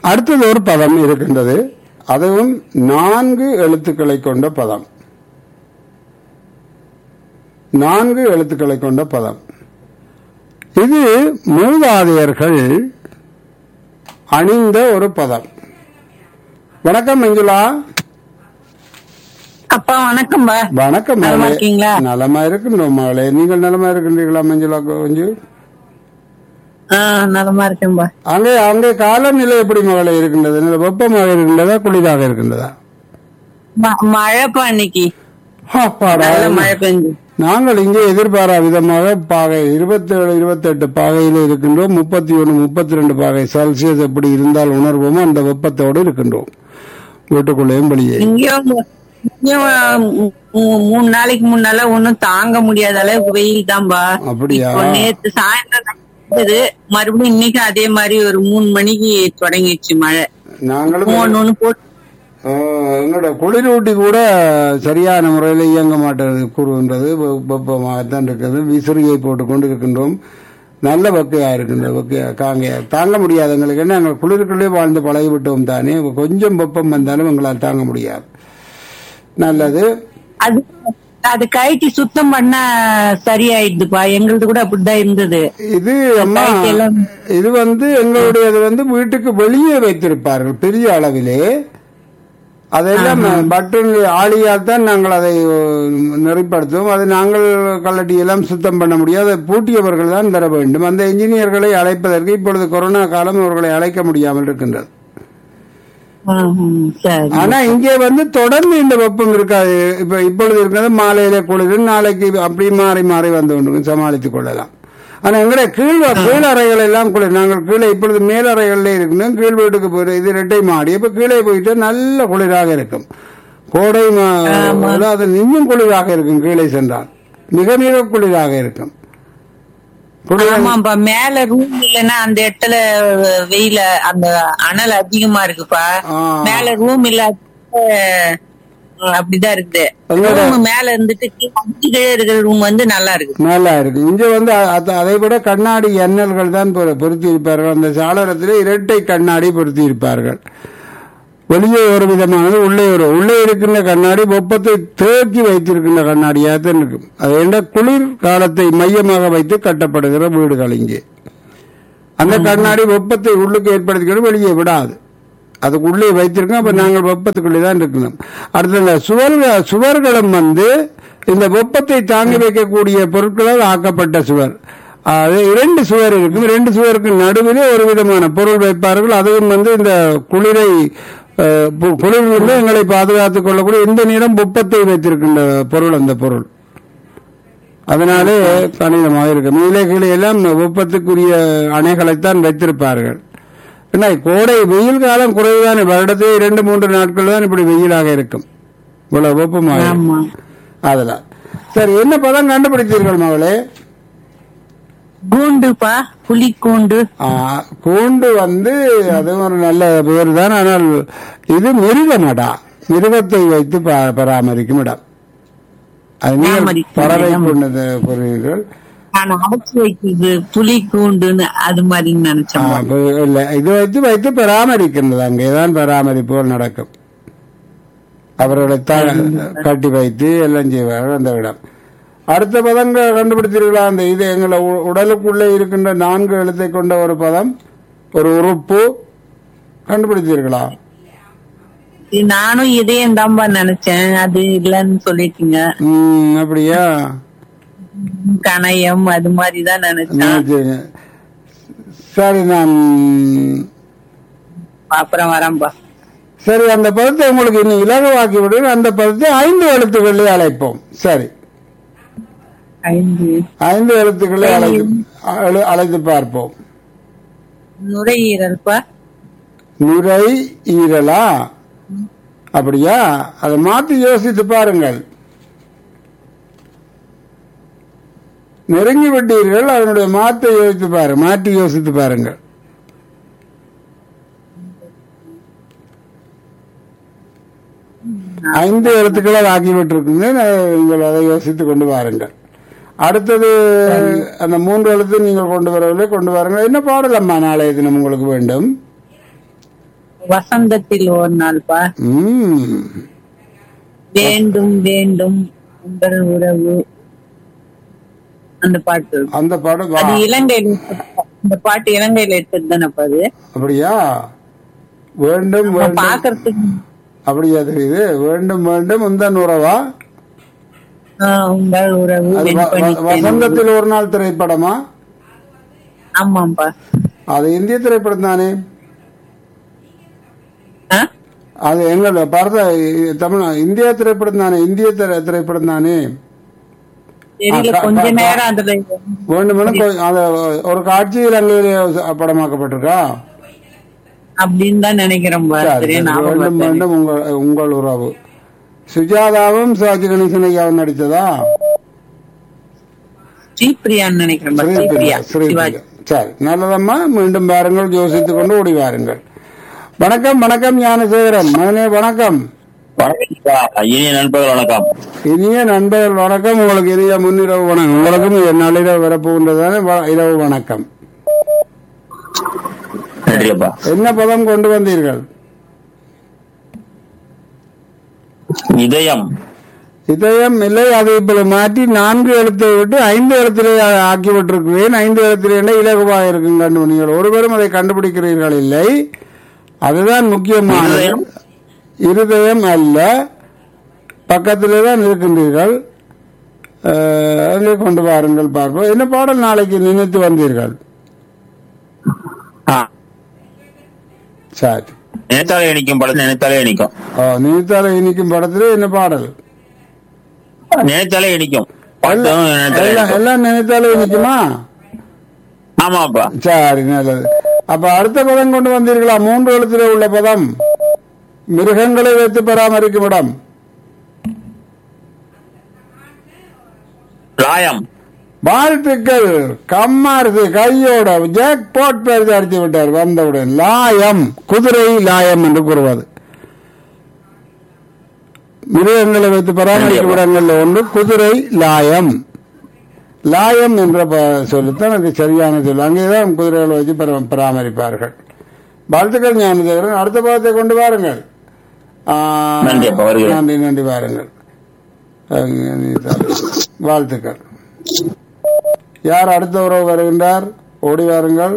அடுத்தது ஒரு பதம் இருக்கின்றது அதுவும் நான்கு எழுத்துக்களை கொண்ட பதம் நான்கு எழுத்துக்களை கொண்ட பதம் இது மூதாதையர்கள் அணிந்த ஒரு பதம் வணக்கம் மஞ்சுளா அப்பா வணக்கம்பா வணக்கம் நலமா மகளே. இருக்கீங்களா? நலமா இருக்கின்றோம் மகளே நீங்கள் நலமா இருக்கின்றீர்களா மஞ்சுளா கொஞ்சம் ஆ, நலமா இருக்கேன்பா அங்கே அங்கே காலநிலை எப்படி மகளே இருக்கின்றது நல்ல வெப்பமாக இருக்கின்றதா குளிராக இருக்கின்றதா ம- மழைப்பா இன்னைக்கு அப்பாடா. நல்ல மழை பெஞ்சு நாங்கள் இங்கே எதிர்பாரா விதமாக பாகை இருபத்தேழு இருபத்தெட்டு பாகையில் இருக்கின்றோம் முப்பத்தி ஒன்று முப்பத்தி ரெண்டு பாகை செல்சியஸ் எப்படி இருந்தால் உணர்வோமோ அந்த வெப்பத்தோடு இருக்கின்றோம் வீட்டுக்குள்ளேயும் வெளியே இங்கேயும் இங்கேயும் மூ- மூ- மூணு நாளைக்கு முன்னால ஒண்ணும் தாங்க முடியாத அளவுக்கு வெயில் தான்பா அப்படியா? இப்போ நேத்து சாயந்தரம் இருந்தது மறுபடியும் இன்னைக்கு அதே மாதிரி ஒரு மூணு மணிக்கு தொடங்கிடுச்சு மழை நாங்களும் மூணு ஒண்ணு போட்டு ஆஹ், எங்களோட குளிரூட்டி கூட சரியான முறையில் இயங்க மாட்டேறது கூறுகின்றது வெ- வெப்பமாகத்தான் இருக்கிறது விசிறியை போட்டு கொண்டு இருக்கின்றோம் நல்ல வெக்கையா இருக்கின்றது வெக்கையா காங்கையா தாங்க முடியாது எங்களுக்கு என்ன நாங்கள் குளிருக்குள்ளே வாழ்ந்து பழகிவிட்டோம் தானே கொஞ்சம் வெப்பம் வந்தாலும் எங்களால் தாங்க முடியாது நல்லது அது அது கழட்டி சுத்தம் பண்ண சரியாயிடுதுப்பா எங்களுது கூட அப்படிதான் இருந்தது இது அம்மா எல்லாம் இது வந்து எங்களுடையது வந்து வீட்டுக்கு வெளியே வைத்திருப்பார்கள் பெரிய அளவிலே அதெல்லாம் பட்டன் ஆளியால் தான் நாங்கள் அதை அஹ், நெறிப்படுத்துவோம் அதை நாங்கள் கல்லட்டி எல்லாம் சுத்தம் பண்ண முடியாது அதை பூட்டியவர்கள் தான் தர வேண்டும் அந்த இன்ஜினியர்களை அழைப்பதற்கு இப்பொழுது கொரோனா காலம் அவர்களை அழைக்க முடியாமல் இருக்கின்றது ம், ம், சரி ஆனா இங்கே வந்து தொடர்ந்து இந்த வெப்பம் இருக்காது இப்ப இப்பொழுது இருக்கிறது மாலையில குளிர் நாளைக்கு அப்படி மாறி மாறி வந்து கொண்டு சமாளித்துக் கொள்ளலாம் ஆனா எங்களுடைய கீழ் கீழ் அறைகள் எல்லாம் குளிர் நாங்கள் கீழே இப்பொழுது மேல் அறைகள்ல இருக்கணும் கீழ் வீட்டுக்கு போயிரு இது இரட்டை மாடி இப்ப கீழே போயிட்டு நல்ல குளிராக இருக்கும் கோடை மா- அது இன்னும் குளிராக இருக்கும் கீழே சென்றால் மிக மிக குளிராக இருக்கும் குளிர் ஆமாப்பா மேல ரூம் இல்லைன்னா அந்த இடத்துல வெயில அந்த அனல் அதிகமா இருக்குப்பா ஆ. மேல ரூம் இல்லாத அஹ், அப்படிதான் இருக்குது எங்களோட- ரூம் மேல இருந்துட்டு கீழே அஞ்சு கீழே இருக்கிற ரூம் வந்து நல்லா இருக்கு நல்லா இருக்கு இங்க வந்து அ- அத- அதை விட கண்ணாடி எண்ணல்கள் தான் பொரு- பொருத்தி இருப்பார்கள் அந்த சாளரத்திலே இரட்டை கண்ணாடி பொருத்தி இருப்பார்கள் வெளியே ஒரு விதமானது உள்ளே ஒரு உள்ளே இருக்கின்ற கண்ணாடி வெப்பத்தை தேக்கி வைத்திருக்கின்ற கண்ணாடியாகத்தான் இருக்கும் அது என்ன குளிர் காலத்தை மையமாக வைத்து கட்டப்படுகிற வீடுகள் இங்கே அந்த கண்ணாடி வெப்பத்தை உள்ளுக்கு ஏற்படுத்திக்கிறது வெளியே விடாது அதுக்கு உள்ளே வைத்திருக்கோம் அப்ப நாங்கள் வெப்பத்துக்குள்ளே தான் இருக்கணும் அடுத்து இந்த சுவர்கள் சுவர்களும் வந்து இந்த வெப்பத்தை தாங்கி வைக்கக்கூடிய பொருட்களால் ஆக்கப்பட்ட சுவர் அது இரண்டு சுவர் இருக்கும் இரண்டு சுவருக்கு நடுவிலே ஒரு விதமான பொருள் வைப்பார்கள் அதுவும் வந்து இந்த குளிரை அஹ், பு- குளிரிலிருந்து எங்களை பாதுகாத்துக் கொள்ளக்கூடிய இந்த நிறம் வெப்பத்தை வைத்திருக்கின்ற பொருள் அந்த பொருள் அதனாலே கணிதமாக இருக்கும் மேலே கீழே எல்லாம் வெப்பத்துக்குரிய அணைகளைத்தான் வைத்திருப்பார்கள் என்ன கோடை வெயில் காலம் குறைவுதான் வருடத்தில் இரண்டு மூன்று நாட்கள் தான் இப்படி வெயிலாக இருக்கும் இவ்வளவு வெப்பமாக இருக்கும். ஆமா அதெல்லாம் சரி என்ன பதம் கண்டுபிடித்தீர்கள் மகளே கூண்டுப்பா புலி கூண்டு ஆ, கூண்டு வந்து அது ஒரு நல்ல பேர் தான் ஆனால் இது மிருகமடா மிருகத்தை வைத்து ப- பராமரிக்கும் இடம் அது நீங்கள் பராமரிக்கும் பறவை இடம். கொண்டது பொருள்கள் நான் அடைச்சு வைக்கிறது புலி கூண்டுன்னு அது மாதிரி ஆ, நினைச்சேன் அப்ப இல்ல இது வைத்து வைத்து பராமரிக்கின்றது அங்கேதான் பராமரிப்புகள் நடக்கும் அவர்களை த- கட்டி வைத்து எல்லாம் செய்வார்கள் அந்த இடம் அடுத்த பதம் க- கண்டுபிடித்தீர்களா அந்த இது எங்களை உ- உடலுக்குள்ளே இருக்கின்ற நான்கு எழுத்தை கொண்ட ஒரு பதம் ஒரு உறுப்பு கண்டுபிடித்தீர்களா நானும் இதயம் தான்பா நினைச்சேன் அது இல்லன்னு சொல்லிட்டீங்க ம் அப்படியா கணையம் அது மாதிரிதான் நினைச்சேன் நினைச்சேன். சரி நான் அப்புறம் வரேன்பா சரி அந்த பதத்தை உங்களுக்கு இன்னும் இலகுவாக்கி விடுவேன் அந்த பதத்தை ஐந்து எழுத்துக்களே அழைப்போம் சரி ஐந்து ஐந்து எழுத்துக்களை அழைத்து அழை- அழைத்து பார்ப்போம் நுரையீரல்பா நுரை ஈரலா அப்படியா அதை மாத்தி யோசித்து பாருங்கள் நெருங்கி விட்டீர்கள் அதனுடைய மாற்றை யோசித்து பாரு மாற்றி யோசித்து பாருங்கள் ஐந்து எழுத்துக்களை ஆக்கிவிட்டிருக்குங்க நீங்கள் அதை யோசித்துக் கொண்டு வாருங்கள் அடுத்தது அந்த மூன்று எழுத்து நீங்கள் கொண்டு வரவில்லை கொண்டு வாருங்கள் என்ன பாடலம்மா நாளைய தினம் உங்களுக்கு வேண்டும் வசந்தத்தில் ஒரு நாள்பா ம் வேண்டும் வேண்டும் உங்கள் உறவு அந்த பாட்டு அந்த படம் அது வா- இலங்கையில இந்த பாட்டு இலங்கையில எடுத்தது தானப்பா அது அப்படியா வேண்டும் நம்ம வேண்டும் பாக்குறதுக்கு அப்படியா தெரியுது வேண்டும் வேண்டும் உந்தன் உறவா ஆஹ், உங்கள் உறவு அது வ- வெண்பனி வ- வசந்தத்தில் ஒரு நாள் திரைப்படமா ஆமாப்பா அது இந்திய திரைப்படம் தானே ஆ? அது எங்களோட பாரத தமிழ் இந்திய திரைப்படம் தானே இந்திய திரை- திரைப்படம் தானே தெரியல ஆ, கொஞ்ச கா- நேரம் அதுல வேண்டுமென கொ- அது ஒரு காட்சி இலங்கையிலே படமாக்கப்பட்டிருக்கா அப்படின்னு தான் நினைக்கிறேன்பா சரி, சரியா சரி. ஞாபகம் வேண்டும் வரல. வேண்டும் உங்கள் உங்கள் உறவு சுஜாதாவும் சிவாஜி கணேசன் ஐயாவும் நடித்ததா ஸ்ரீபிரியான்னு நினைக்கிறேன்பா ஸ்ரீபிரியா ஸ்ரீபிரியா சிவாஜி ஸ்ரீபிரியா சரி நல்லதம்மா மீண்டும் பாருங்கள் யோசித்துக் கொண்டு ஓடி வாருங்கள் வணக்கம் வணக்கம் ஞானசேகரன் மகனே வணக்கம் வணக்கம் இனிய நண்பர்கள் வணக்கம் இனிய நண்பர்கள் வணக்கம் உங்களுக்கு இனிய முன்னிரவு வணக்கம் உங்களுக்கும் இது நள்ளிரவு வரப்போகின்றதான வ- இரவு வணக்கம் நன்றியப்பா என்ன பதம் கொண்டு வந்தீர்கள் இதயம் இதயம் இல்லை அதை இப்ப மாற்றி நான்கு எழுத்தை விட்டு ஐந்து எழுத்திலே ஆக்கி விட்டிருக்கிறேன் ஐந்து எழுத்திலே இலகுவாக இருக்கும் கண்டு நீங்கள் ஒருவரும் அதை கண்டுபிடிக்கிறீர்கள் இல்லை அதுதான் முக்கியமானது இருதயம்? இருதயம் அல்ல பக்கத்திலே தான் இருக்கின்றீர்கள் அஹ், அதிலே கொண்டு வாருங்கள் பார்ப்போம் என்ன பாடல் நாளைக்கு நினைத்து வந்தீர்கள் ஆ, சரி நினைத்தாலே இனிக்கும் படம் நினைத்தாலே இனிக்கும் ஓ, நினைத்தாலே இனிக்கும் படத்திலே என்ன பாடல் நினைத்தாலே இனிக்கும் படத்தும் நினைத்தாலே எல்லாம் இனிக்கும். எல்லாம் நினைத்தாலே இனிக்குமா ஆமாப்பா சரி நல்லது அப்ப அடுத்த பதம் கொண்டு வந்தீர்களா மூன்று எழுத்துல உள்ள பதம் மிருகங்களை வைத்து பராமரிக்கும் இடம் லாயம் வாழ்த்துக்கள் கம்மாருது கையோட ஜாக் போட் பேர் அடித்து விட்டார் வந்தவுடன் லாயம் குதிரை லாயம் என்று கூறுவது மிருகங்களை வைத்து பராமரிக்கும் இடங்கள்ல ஒன்று குதிரை லாயம் லாயம் என்ற ப- சொல்லுத்தான் எனக்கு சரியான சொல் அங்கேதான் குதிரைகளை வச்சு பரா- பராமரிப்பார்கள் வாழ்த்துக்கள் ஞானதேவரன் அடுத்த பதத்தை கொண்டு வாருங்கள் ஆ, நன்றி அப்பா, வருகிறேன். நன்றி நன்றி வாருங்கள் அஹ், வாழ்த்துக்கள் யார் அடுத்த உறவு வருகின்றார் ஓடி வாருங்கள்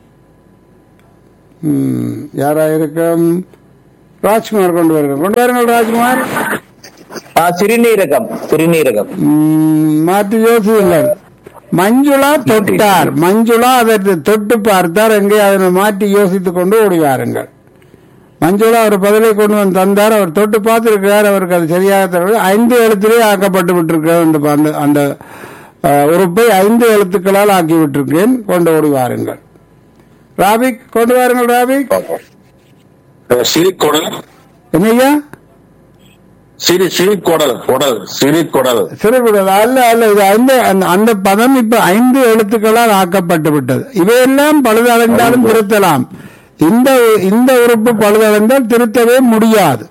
ம், யாராயிருக்கும் ராஜ்குமார் கொண்டு வருங்கள் கொண்டு வாருங்கள் ராஜ்குமார் சிறுநீரகம் சிறுநீரகம் ம், மாற்றி யோசியுங்கள் மஞ்சுளா தொட்டார் மஞ்சுளா அதற்கு தொட்டு பார்த்தார் எங்கே அதனை மாற்றி யோசித்துக் கொண்டு ஓடி வாருங்கள் மஞ்சுளா அவர் பதிலை கொண்டு வந்து தந்தார் அவர் தொட்டு பார்த்திருக்கிறார் அவருக்கு அது சரியாக தெரியவில்லை. ஐந்து எழுத்திலே ஆக்கப்பட்டு விட்டிருக்கிறார் அந்த அந்த அந்த அஹ், உறுப்பை ஐந்து எழுத்துக்களால் ஆக்கி விட்டிருக்கேன் கொண்டு ஓடி வாருங்கள் ராபிக் கொண்டு வாருங்கள் ராபிக் சிறுகுடல் என்னய்யா சிறு சிறுகுடல் குடல் சிறுகுடல் சிறுகுடல் அல்ல அல்ல இது ஐந்து அந்த- அந்த பதம் இப்ப ஐந்து எழுத்துக்களால் ஆக்கப்பட்டு விட்டது இவையெல்லாம் பழுதடைந்தாலும் திருத்தலாம் இந்த இந்த உறுப்பு பழுதடைந்தால் திருத்தவே முடியாது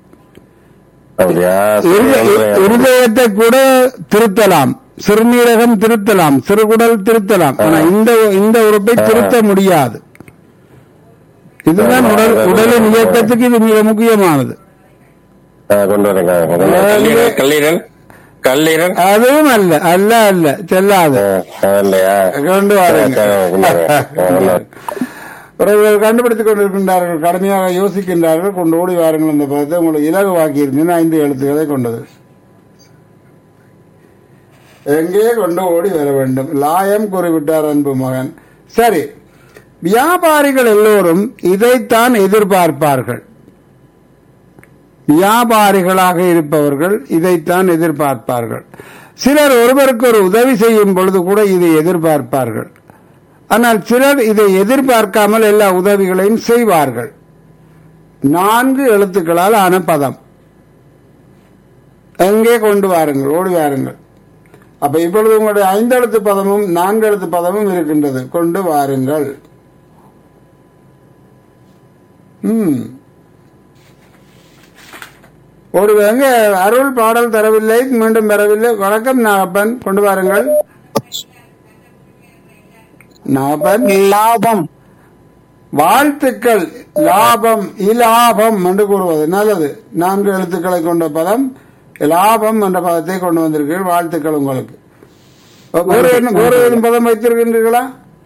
இருத- இருதயத்தை கூட திருத்தலாம் சிறுநீரகம் திருத்தலாம் சிறுகுடல் திருத்தலாம் ஆனா இந்த இந்த உறுப்பை திருத்த முடியாது இதுதான் உடல் உடலின் இயக்கத்துக்கு இது மிக முக்கியமானது கொண்டு வரேங்க கல்லீரல் கல்லீரல் கல்லீரல் அதுவும் அல்ல அல்ல அல்ல செல்லாது இல்லையா கொண்டு வாருங்கள் பிறகு கண்டுபிடித்துக் கொண்டிருக்கின்றார்கள் கடுமையாக யோசிக்கின்றார்கள் கொண்டு ஓடி வாருங்கள் இந்த பதத்தை உங்களுக்கு இலகுவாக்கி இருந்தீங்கன்னா ஐந்து எழுத்துக்களை கொண்டது எங்கே கொண்டு ஓடி வர வேண்டும் லாயம் கூறிவிட்டார் அன்பு மகன் சரி வியாபாரிகள் எல்லோரும் இதைத்தான் எதிர்பார்ப்பார்கள் வியாபாரிகளாக இருப்பவர்கள் இதைத்தான் எதிர்பார்ப்பார்கள் சிலர் ஒருவருக்கு ஒரு உதவி செய்யும் பொழுது கூட இதை எதிர்பார்ப்பார்கள் ஆனால் சிலர் இதை எதிர்பார்க்காமல் எல்லா உதவிகளையும் செய்வார்கள் நான்கு எழுத்துக்களால் ஆன பதம் எங்கே கொண்டு வாருங்கள் ஓடி வாருங்கள் அப்ப இப்பொழுது உங்களுடைய ஐந்து எழுத்து பதமும் நான்கு எழுத்து பதமும் இருக்கின்றது கொண்டு வாருங்கள் ம் ஒரு எங்க அருள் பாடல் தரவில்லை மீண்டும் பெறவில்லை வணக்கம் நாகப்பன் கொண்டு வாருங்கள் நாகப்பன் லாபம் வாழ்த்துக்கள் லாபம் இலாபம் என்று கூறுவது நல்லது நான்கு எழுத்துக்களை கொண்ட பதம் லாபம் என்ற பதத்தை கொண்டு வந்திருக்கீர்கள் வாழ்த்துக்கள் உங்களுக்கு வேறு என்ன வேறு ஏதும் பதம் வைத்திருக்கின்றீர்களா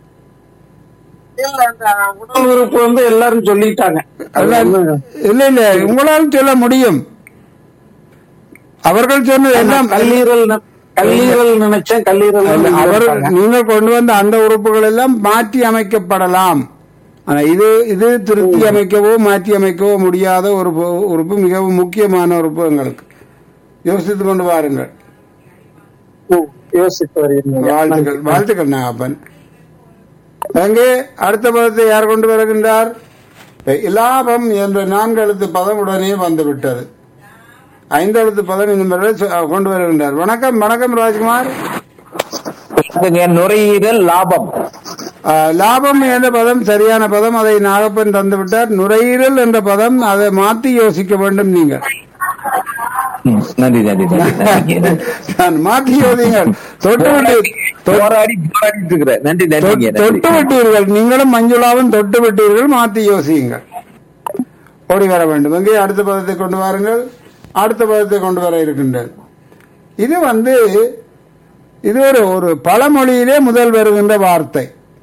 உடல் உறுப்பு வந்து எல்லாரும் சொல்லிட்டாங்க எல்லாம் இல்ல இல்ல உங்களால் சொல்ல முடியும் அவர்கள் சொன்னது எல்லாம் கல்லீரல் ந- கல்லீரல் நினைச்சேன் கல்லீரல் அல்ல, அவர் நீங்கள் கொண்டு வந்த அந்த உறுப்புகள் எல்லாம் மாற்றி அமைக்கப்படலாம் ஆனா இது இது திருத்தி அமைக்கவோ மாற்றி அமைக்கவோ முடியாத ஒரு பொ- உறுப்பு மிகவும் முக்கியமான உறுப்பு எங்களுக்கு யோசித்துக் கொண்டு வாருங்கள் யோசித்து வருகிறீங்க வாழ்த்துக்கள் வாழ்த்துக்கள் நாகப்பன் அங்கே அடுத்த பதத்தை யார் கொண்டு வருகின்றார் இலாபம் என்ற நான்கு எழுத்து பதம் உடனே வந்துவிட்டது ஐந்து எழுத்து பதம் இன்னும் வரை சொ- கொண்டு வருகின்றார் வணக்கம் வணக்கம் ராஜ்குமார் நுரையீரல் லாபம் ஆ, லாபம் என்ற பதம் சரியான பதம் அதை நாகப்பன் தந்து விட்டார் நுரையீரல் என்ற பதம் அதை மாற்றி யோசிக்க வேண்டும் நீங்கள் நன்றி நன்றி நன்றி நான் மாற்றி யோசிங்கள் தொட்டு விட்டு தொ- போராடி போராடிட்டு இருக்கிறேன் நன்றி தொ- தொட்டு விட்டீர்கள் நீங்களும் மஞ்சுளாவும் தொட்டு விட்டீர்கள் மாற்றி யோசியுங்கள் ஓடி வர வேண்டும் எங்கே அடுத்த பதத்தை கொண்டு வாருங்கள் அடுத்த பதத்தை கொண்டு வர இருக்கின்றது இது வந்து இது ஒரு ஒரு பழமொழியிலே முதல் வருகின்ற வார்த்தை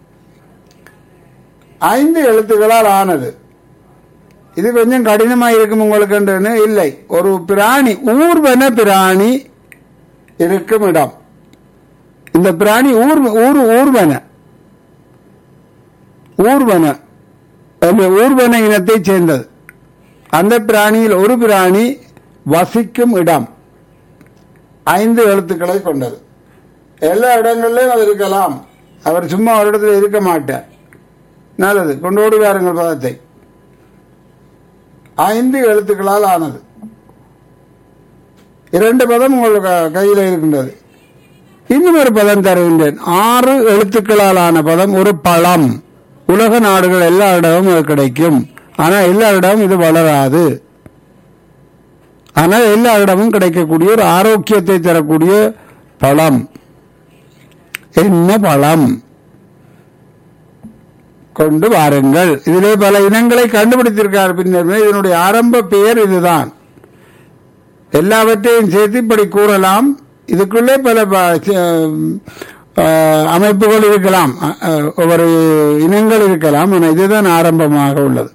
ஐந்து எழுத்துக்களால் ஆனது இது கொஞ்சம் கடினமா இருக்கும் உங்களுக்கு இல்லை ஒரு பிராணி ஊர்வன பிராணி இருக்கும் இடம் இந்த பிராணி ஊர் ஊர் ஊர்வன ஊர்வன அந்த ஊர்வன இனத்தைச் சேர்ந்தது அந்த பிராணியில் ஒரு பிராணி வசிக்கும் இடம் ஐந்து எழுத்துக்களை கொண்டது எல்லா இடங்களிலும் அது இருக்கலாம் அவர் சும்மா ஒரு இடத்துல இருக்க மாட்டார் நல்லது கொண்டு ஓடி வாருங்கள் பதத்தை ஐந்து எழுத்துக்களால் ஆனது இரண்டு பதம் உங்கள் க- கையில் இருக்கின்றது இன்னும் ஒரு பதம் தருகின்றேன் ஆறு எழுத்துக்களால் ஆன பதம் ஒரு பழம் உலக நாடுகள் எல்லா இடமும் அது கிடைக்கும் ஆனா எல்லா இடமும் இது வளராது ஆனால் எல்லா இடமும் கிடைக்கக்கூடிய ஒரு ஆரோக்கியத்தை தரக்கூடிய பழம் என்ன பழம் கொண்டு வாருங்கள் இதிலே பல இனங்களை கண்டுபிடித்திருக்கார் பின்னர் இதனுடைய ஆரம்ப பெயர் இதுதான் எல்லாவற்றையும் சேர்த்து இப்படி கூறலாம் இதுக்குள்ளே பல ப- ச- அஹ், அமைப்புகள் இருக்கலாம் அஹ், அஹ், ஒவ்வொரு இனங்கள் இருக்கலாம் ஆனால் இதுதான் ஆரம்பமாக உள்ளது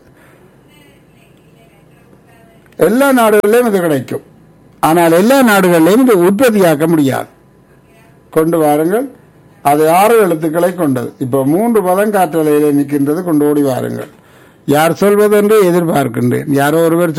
எல்லா நாடுகளிலும் இது கிடைக்கும் ஆனால் எல்லா நாடுகளிலும் இது உற்பத்தியாக்க முடியாது கொண்டு வாருங்கள் அது ஆறு எழுத்துக்களை கொண்டது இப்போ மூன்று பதம் காற்றலையிலே நிற்கின்றது கொண்டு ஓடி வாருங்கள் யார் சொல்வதென்று எதிர்பார்க்கின்றேன் யாரோ ஒருவர்